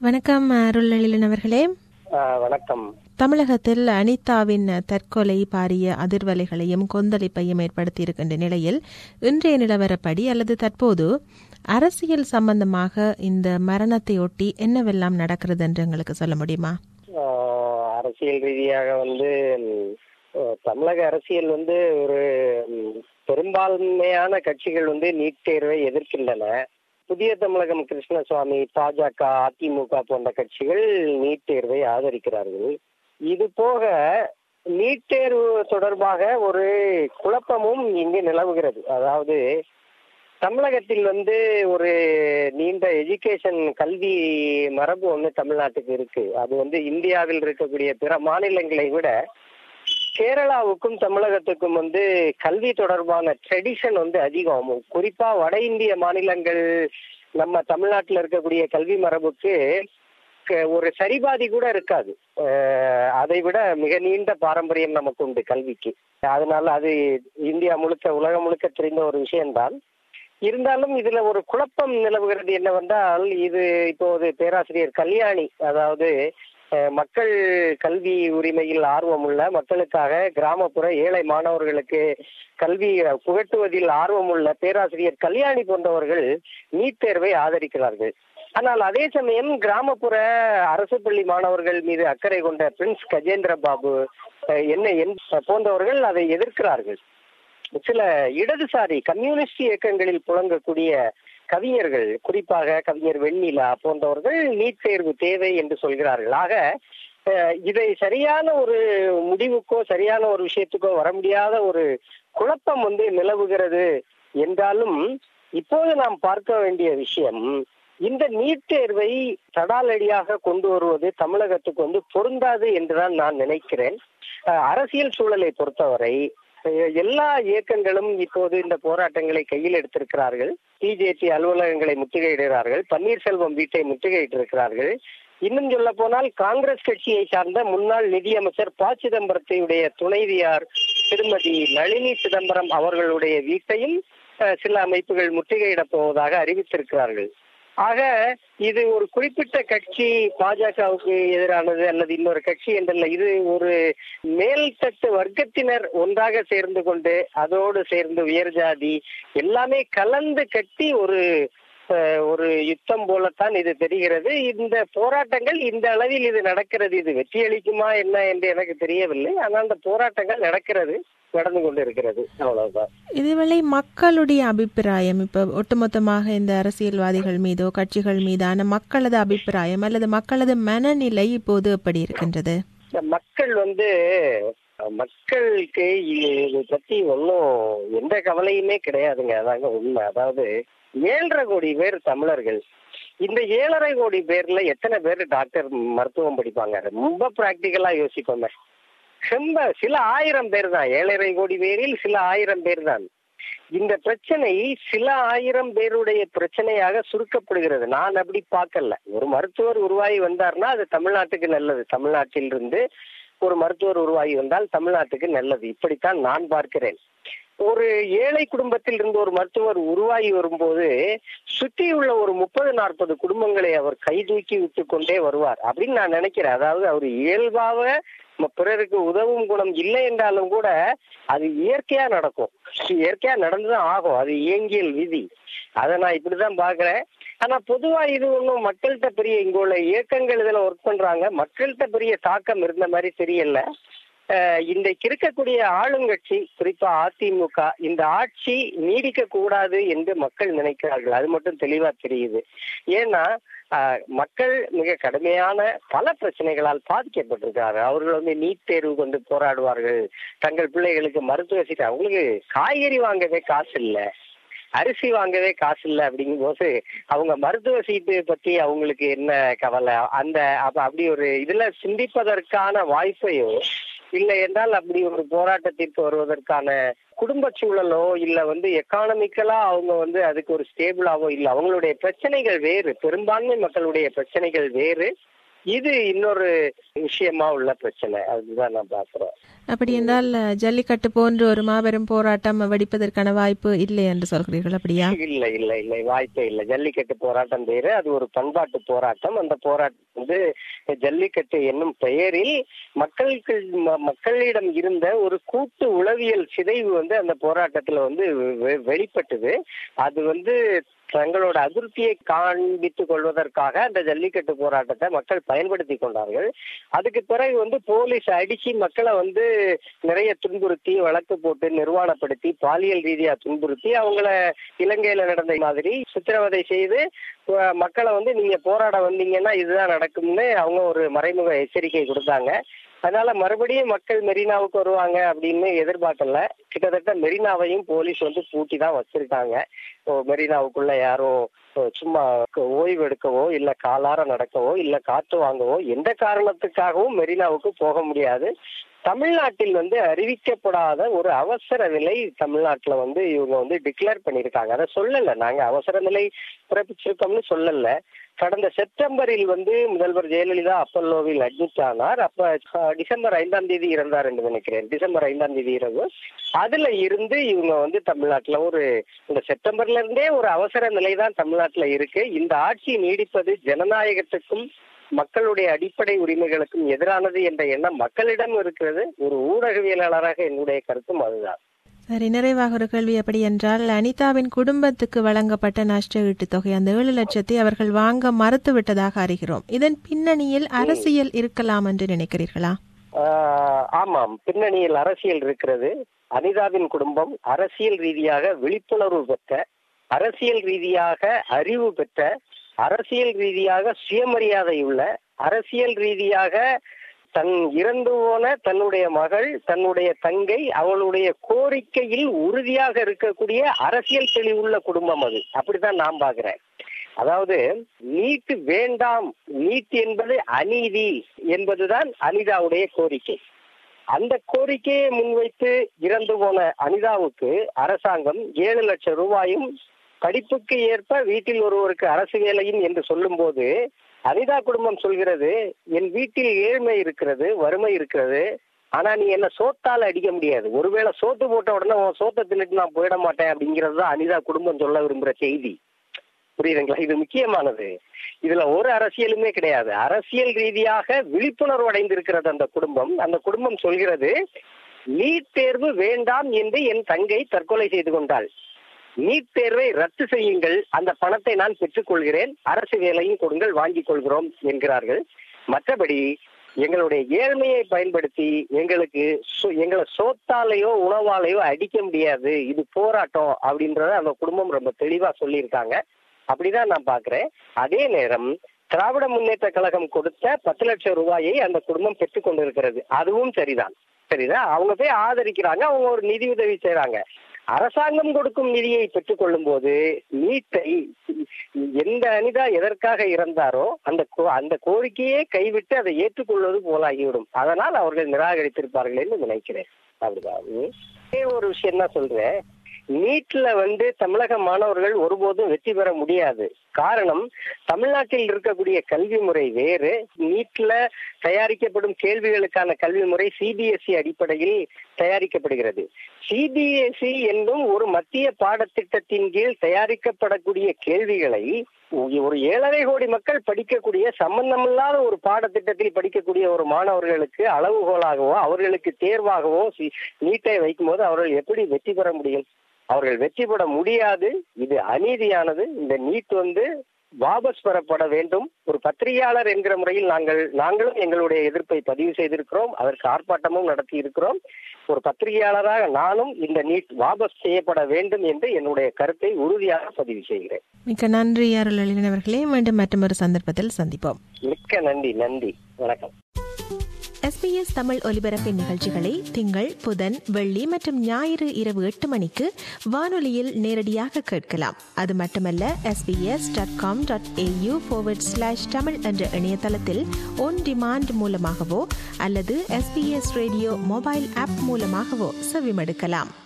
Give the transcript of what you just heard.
வணக்கம் அருள்நளிலன் அவர்களே ஆ, வணக்கம் தமிழகத்தில் அனிதாவின் தற்கொலை பாரிய அதிர்வலைகளையும் கொந்தளிப்பையும் ஏற்படுத்தியிருக்கின்ற நிலையில் இன்றைய நிலவரப்படி அல்லது தற்போது அரசியல் சம்பந்தமாக இந்த மரணத்தையொட்டி என்னவெல்லாம் நடக்கிறது என்று எங்களுக்கு சொல்ல முடியுமா ஆ, அரசியல் ரீதியாக வந்து ம், அ, தமிழக அரசியல் வந்து ஒரு ம், பெரும்பான்மையான கட்சிகள் வந்து நீட் தேர்வை எதிர்க்கின்றன புதிய தமிழகம் கிருஷ்ணசுவாமி பாஜக அதிமுக போன்ற கட்சிகள் நீட் தேர்வை ஆதரிக்கிறார்கள் இது போக நீட் தேர்வு தொடர்பாக ஒரு குழப்பமும் இங்கு நிலவுகிறது அதாவது தமிழகத்தில் வந்து ஒரு நீண்ட எஜுகேஷன் கல்வி மரபு ஒன்று தமிழ்நாட்டுக்கு இருக்கு அது வந்து இந்தியாவில் இருக்கக்கூடிய பிற மாநிலங்களை விட கேரளாவுக்கும் தமிழகத்துக்கும் வந்து கல்வி தொடர்பான ட்ரெடிஷன் வந்து அதிகம் குறிப்பா வட இந்திய மாநிலங்கள் நம்ம தமிழ்நாட்டில் இருக்கக்கூடிய கல்வி மரபுக்கு க- ஒரு சரிபாதி கூட இருக்காது அஹ் அதை விட மிக நீண்ட பாரம்பரியம் நமக்கு உண்டு கல்விக்கு அதனால அது இந்தியா முழுக்க உலகம் முழுக்க தெரிந்த ஒரு விஷயம்தான் இருந்தாலும் இதுல ஒரு குழப்பம் நிலவுகிறது என்னவென்றால் இது இப்போது பேராசிரியர் கல்யாணி அதாவது அஹ், மக்கள் கல்வி உரிமையில் ஆர்வமுள்ள மக்களுக்காக கிராமப்புற ஏழை மாணவர்களுக்கு கல்வி புகட்டுவதில் ஆர்வமுள்ள பேராசிரியர் கல்யாணி போன்றவர்கள் நீட் தேர்வை ஆதரிக்கிறார்கள் ஆனால் அதே சமயம் கிராமப்புற அரசு பள்ளி மாணவர்கள் மீது அக்கறை கொண்ட பிரின்ஸ் கஜேந்திர பாபு அஹ், என்ன என் போன்றவர்கள் அதை எதிர்க்கிறார்கள் சில இடதுசாரி கம்யூனிஸ்ட் இயக்கங்களில் புழங்கக்கூடிய கவிஞர்கள் குறிப்பாக கவிஞர் வெண்ணிலா போன்றவர்கள் நீட் தேர்வு தேவை என்று சொல்கிறார்கள் ஆக அஹ், இதை சரியான ஒரு முடிவுக்கோ சரியான ஒரு விஷயத்துக்கோ வர முடியாத ஒரு குழப்பம் வந்து நிலவுகிறது என்றாலும் இப்போது நாம் பார்க்க வேண்டிய விஷயம் இந்த நீட் தேர்வை தடாலடியாக கொண்டு வருவது தமிழகத்துக்கு வந்து பொருந்தாது என்றுதான் நான் நினைக்கிறேன் அஹ், அரசியல் சூழலை பொறுத்தவரை அஹ், எல்லா இயக்கங்களும் இப்போது இந்த போராட்டங்களை கையில் எடுத்திருக்கிறார்கள் பிஜேபி அலுவலகங்களை முற்றுகையிடுகிறார்கள் பன்னீர்செல்வம் வீட்டை முற்றுகையிட்டிருக்கிறார்கள் இன்னும் சொல்ல போனால் காங்கிரஸ் கட்சியை சார்ந்த முன்னாள் நிதியமைச்சர் ப சிதம்பரத்தையுடைய துணைவியார் திருமதி நளினி சிதம்பரம் அவர்களுடைய வீட்டையும் அஹ், சில அமைப்புகள் முற்றுகையிடப் போவதாக அறிவித்திருக்கிறார்கள் ஆக இது ஒரு குறிப்பிட்ட கட்சி பாஜகவுக்கு எதிரானது அல்லது இன்னொரு கட்சி என்றல்ல இது ஒரு மேல்தட்டு வர்க்கத்தினர் ஒன்றாக சேர்ந்து கொண்டு அதோடு சேர்ந்து உயர் ஜாதி எல்லாமே கலந்து கட்டி ஒரு அஹ், ஒரு யுத்தம் போலத்தான் இது தெரிகிறது இந்த போராட்டங்கள் இந்த அளவில் இது நடக்கிறது இது வெற்றி அளிக்குமா என்ன என்று எனக்கு தெரியவில்லை ஆனால் அந்த போராட்டங்கள் நடக்கிறது நடந்து கொண்டு இருக்கிறது அவ்வளவுதான் இதுவேளை மக்களுடைய அபிப்பிராயம் இப்ப ஒட்டுமொத்தமாக இந்த அரசியல்வாதிகள் மீதோ கட்சிகள் மீதான மக்களது அபிப்பிராயம் அல்லது மக்களது மனநிலை இப்போது எப்படி இருக்கின்றது இந்த மக்கள் வந்து அஹ், மக்களுக்கு இது இதை பத்தி ஒன்றும் எந்த கவலையுமே கிடையாதுங்க அதாங்க உண்மை அதாவது ஏழரை கோடி பேர் தமிழர்கள் இந்த ஏழரை கோடி பேர்ல எத்தனை பேர் டாக்டர் மருத்துவம் படிப்பாங்க ரொம்ப பிராக்டிக்கலா யோசிப்போமே ரொம்ப சில ஆயிரம் பேர் தான் ஏழரை கோடி பேரில் சில ஆயிரம் பேர் தான் இந்த பிரச்சனை சில ஆயிரம் பேருடைய பிரச்சனையாக சுருக்கப்படுகிறது நான் அப்படி பார்க்கல ஒரு மருத்துவர் உருவாகி வந்தார்னா அது தமிழ்நாட்டுக்கு நல்லது தமிழ்நாட்டில் இருந்து ஒரு மருத்துவர் உருவாகி வந்தால் தமிழ்நாட்டுக்கு நல்லது இப்படித்தான் நான் பார்க்கிறேன் ஒரு ஏழை குடும்பத்தில் இருந்து ஒரு மருத்துவர் உருவாகி வரும்போது சுற்றியுள்ள ஒரு முப்பது நாற்பது குடும்பங்களை அவர் கை தூக்கி விட்டு கொண்டே வருவார் அப்படின்னு நான் நினைக்கிறேன் அதாவது அவர் இயல்பாக ம- பிறருக்கு உதவும் குணம் இல்லை என்றாலும் கூட அது இயற்கையா நடக்கும் இயற்கையா நடந்துதான் ஆகும் அது இயங்கியல் விதி அதை நான் இப்படிதான் பாக்குறேன் ஆனா பொதுவா இது ஒன்றும் மக்கள்கிட்ட பெரிய இங்க உள்ள இயக்கங்கள் இதுல ஒர்க் பண்றாங்க மக்கள்கிட்ட பெரிய தாக்கம் இருந்த மாதிரி தெரியல அஹ் இன்றைக்கு இருக்கக்கூடிய ஆளுங்கட்சி குறிப்பா அதிமுக இந்த ஆட்சி நீடிக்க கூடாது என்று மக்கள் நினைக்கிறார்கள் அது மட்டும் தெளிவா தெரியுது ஏன்னா அஹ், மக்கள் மிக கடுமையான பல பிரச்சனைகளால் பாதிக்கப்பட்டிருக்கிறார்கள் அவர்கள் வந்து நீட் தேர்வு கொண்டு போராடுவார்கள் தங்கள் பிள்ளைகளுக்கு மருத்துவ சீட்டு அவங்களுக்கு காய்கறி வாங்கவே காசு இல்லை அரிசி வாங்கவே காசு இல்லை அப்படிங்கும்போது அவங்க மருத்துவ சீட்டு பத்தி அவங்களுக்கு என்ன கவலை அந்த அப்ப அப்படி ஒரு இதுல சிந்திப்பதற்கான வாய்ப்பையோ இல்லை என்றால் அப்படி ஒரு போராட்டத்திற்கு வருவதற்கான குடும்ப சூழலோ இல்ல வந்து எக்கானமிக்கலா அவங்க வந்து அதுக்கு ஒரு ஸ்டேபிளாவோ இல்ல அவங்களுடைய பிரச்சனைகள் வேறு பெரும்பான்மை மக்களுடைய பிரச்சனைகள் வேறு இது இன்னொரு விஷயமா உள்ள பிரச்சனை அதுதான் நான் பாக்குறேன் அப்படி என்றால் ஜல்லிக்கட்டு போன்ற ஒரு மாபெரும் போராட்டம் வெடிப்பதற்கான வாய்ப்பு இல்லை என்று சொல்கிறீர்கள் அப்படியா இல்ல இல்ல இல்ல வாய்ப்பே இல்ல ஜல்லிக்கட்டு போராட்டம் பேரு அது ஒரு பண்பாட்டு போராட்டம் அந்த போராட்டம் வந்து ஜல்லிக்கட்டு என்னும் பெயரில் மக்களுக்கு ம- மக்களிடம் இருந்த ஒரு கூட்டு உளவியல் சிதைவு வந்து அந்த போராட்டத்துல வந்து வெ- வெளிப்பட்டது அது வந்து தங்களோட அதிருப்தியை காண்பித்துக் கொள்வதற்காக அந்த ஜல்லிக்கட்டு போராட்டத்தை மக்கள் பயன்படுத்தி கொண்டார்கள் அதுக்கு பிறகு வந்து போலீஸ் அடிச்சு மக்களை வந்து நிறைய துன்புறுத்தி வழக்கு போட்டு நிர்வாணப்படுத்தி பாலியல் ரீதியா துன்புறுத்தி அவங்கள இலங்கையில நடந்த மாதிரி சித்திரவதை செய்து அஹ், மக்களை வந்து நீங்க போராட வந்தீங்கன்னா இதுதான் நடக்கும்னு அவங்க ஒரு மறைமுக எச்சரிக்கை கொடுத்தாங்க அதனால மறுபடியும் மக்கள் மெரினாவுக்கு வருவாங்க அப்படின்னு எதிர்பார்க்கல கிட்டத்தட்ட மெரினாவையும் போலீஸ் வந்து பூட்டி தான் வச்சிருக்காங்க ஓ, மெரினாவுக்குள்ள யாரும் ஓ, சும்மா க- ஓய்வு எடுக்கவோ இல்ல காலார நடக்கவோ இல்ல காற்று வாங்கவோ எந்த காரணத்துக்காகவும் மெரினாவுக்கு போக முடியாது தமிழ்நாட்டில் வந்து அறிவிக்கப்படாத ஒரு அவசர நிலை தமிழ்நாட்டுல வந்து இவங்க வந்து டிக்ளேர் பண்ணியிருக்காங்க அதை சொல்லல நாங்க அவசர நிலை பிறப்பிச்சிருக்கோம்னு சொல்லல கடந்த செப்டம்பரில் வந்து முதல்வர் ஜெயலலிதா அப்பல்லோவில் அட்மிட் ஆனார் அப்ப அஹ், டிசம்பர் ஐந்தாம் தேதி இறந்தார் என்று நினைக்கிறேன் டிசம்பர் ஐந்தாம் தேதி இரவு அதுல இருந்து இவங்க வந்து தமிழ்நாட்டுல ஒரு இந்த செப்டம்பர்ல இருந்தே ஒரு அவசர நிலை தான் தமிழ்நாட்டுல இருக்கு இந்த ஆட்சி நீடிப்பது ஜனநாயகத்துக்கும் மக்களுடைய அடிப்படை உரிமைகளுக்கும் எதிரானது என்ற எண்ணம் மக்களிடம் இருக்கிறது ஒரு ஊடகவியலாளராக என்னுடைய கருத்தும் அதுதான் சரி நிறைவாக ஒரு கேள்வி எப்படி என்றால் அனிதாவின் குடும்பத்துக்கு வழங்கப்பட்ட நஷ்ட ஈட்டுத் தொகை அந்த ஏழு லட்சத்தை அவர்கள் வாங்க மறுத்து விட்டதாக அறிகிறோம் இதன் பின்னணியில் அரசியல் இருக்கலாம் என்று நினைக்கிறீர்களா ஆஹ் ஆமாம் பின்னணியில் அரசியல் இருக்கிறது அனிதாவின் குடும்பம் அரசியல் ரீதியாக விழிப்புணர்வு பெற்ற அரசியல் ரீதியாக அறிவு பெற்ற அரசியல் ரீதியாக சுயமரியாதை உள்ள அரசியல் ரீதியாக தன் இறந்து போன தன்னுடைய மகள் தன்னுடைய தங்கை அவளுடைய கோரிக்கையில் உறுதியாக இருக்கக்கூடிய அரசியல் தெளிவுள்ள குடும்பம் அது அப்படித்தான் நான் பாக்குறேன் அதாவது நீட் வேண்டாம் நீட் என்பது அநீதி என்பதுதான் அனிதாவுடைய கோரிக்கை அந்த கோரிக்கையை முன்வைத்து இறந்து போன அனிதாவுக்கு அரசாங்கம் ஏழு லட்சம் ரூபாயும் படிப்புக்கு ஏற்ப வீட்டில் ஒருவருக்கு அரசு வேலையும் என்று சொல்லும்போது அனிதா குடும்பம் சொல்கிறது என் வீட்டில் ஏழ்மை இருக்கிறது வறுமை இருக்கிறது ஆனா நீ என்ன சோத்தால அடிக்க முடியாது ஒருவேளை சோத்து போட்ட உடனே உன் சோத்தை தின்னுட்டு நான் போயிட மாட்டேன் அப்படிங்கிறது தான் அனிதா குடும்பம் சொல்ல விரும்புற செய்தி புரியுதுங்களா இது முக்கியமானது இதுல ஒரு அரசியலுமே கிடையாது அரசியல் ரீதியாக விழிப்புணர்வு அடைந்திருக்கிறது அந்த குடும்பம் அந்த குடும்பம் சொல்கிறது நீட் தேர்வு வேண்டாம் என்று என் தங்கை தற்கொலை செய்து கொண்டாள் நீட் தேர்வை ரத்து செய்யுங்கள் அந்த பணத்தை நான் பெற்றுக்கொள்கிறேன் அரசு வேலையும் கொடுங்கள் வாங்கிக் கொள்கிறோம் என்கிறார்கள் மற்றபடி எங்களுடைய ஏழ்மையை பயன்படுத்தி எங்களுக்கு சோ- எங்களை சோத்தாலேயோ உணவாலேயோ அடிக்க முடியாது இது போராட்டம் அப்படின்றத அந்த குடும்பம் ரொம்ப தெளிவா சொல்லியிருக்காங்க அப்படிதான் நான் பாக்குறேன் அதே நேரம் திராவிட முன்னேற்ற கழகம் கொடுத்த பத்து லட்சம் ரூபாயை அந்த குடும்பம் பெற்றுக் கொண்டிருக்கிறது அதுவும் சரிதான் சரிதா அவங்க போய் ஆதரிக்கிறாங்க அவங்க ஒரு நிதி உதவி செய்றாங்க அரசாங்கம் கொடுக்கும் நிதியை பெற்றுக்கொள்ளும் போது நீட்டை எந்த அனிதா எதற்காக இறந்தாரோ அந்த கோ- அந்த கோரிக்கையே கைவிட்டு அதை ஏற்றுக்கொள்வது போலாகிவிடும் அதனால் அவர்கள் நிராகரித்திருப்பார்கள் என்று நினைக்கிறேன் அப்படிதான் ம். ஒரே ஒரு விஷயம் தான் சொல்றேன் நீட்ல வந்து தமிழக மாணவர்கள் ஒருபோதும் வெற்றி பெற முடியாது காரணம் தமிழ்நாட்டில் இருக்கக்கூடிய கல்வி முறை வேறு நீட்ல தயாரிக்கப்படும் கேள்விகளுக்கான கல்வி முறை சிபிஎஸ்இ அடிப்படையில் தயாரிக்கப்படுகிறது சிபிஎஸ்இ என்னும் ஒரு மத்திய பாடத்திட்டத்தின் கீழ் தயாரிக்கப்படக்கூடிய கேள்விகளை ஒரு ஏழரை கோடி மக்கள் படிக்கக்கூடிய சம்பந்தமில்லாத ஒரு பாடத்திட்டத்தில் படிக்கக்கூடிய ஒரு மாணவர்களுக்கு அளவுகோலாகவோ அவர்களுக்கு தேர்வாகவோ சி- நீட்டை வைக்கும்போது அவர்கள் எப்படி வெற்றி பெற முடியும் அவர்கள் வெற்றி பெற முடியாது இது அநீதியானது இந்த நீட் வந்து வாபஸ் பெறப்பட வேண்டும் ஒரு பத்திரிகையாளர் என்கிற முறையில் நாங்கள் நாங்களும் எங்களுடைய எதிர்ப்பை பதிவு செய்திருக்கிறோம் அதற்கு ஆர்ப்பாட்டமும் நடத்தி இருக்கிறோம் ஒரு பத்திரிகையாளராக நானும் இந்த நீட் வாபஸ் செய்யப்பட வேண்டும் என்று என்னுடைய கருத்தை உறுதியாக பதிவு செய்கிறேன் மிக்க நன்றி அருள் அவர்களே மீண்டும் மற்றொரு சந்தர்ப்பத்தில் சந்திப்போம் மிக்க நன்றி நன்றி வணக்கம் எஸ்பிஎஸ் தமிழ் ஒலிபரப்பின் நிகழ்ச்சிகளை திங்கள் புதன் வெள்ளி மற்றும் ஞாயிறு இரவு எட்டு மணிக்கு வானொலியில் நேரடியாக கேட்கலாம் அது மட்டுமல்ல SBS dot com dot AU slash Tamil என்ற இணையதளத்தில் ஒன் டிமாண்ட் மூலமாகவோ அல்லது எஸ்பிஎஸ் ரேடியோ மொபைல் ஆப் மூலமாகவோ செவிமடுக்கலாம்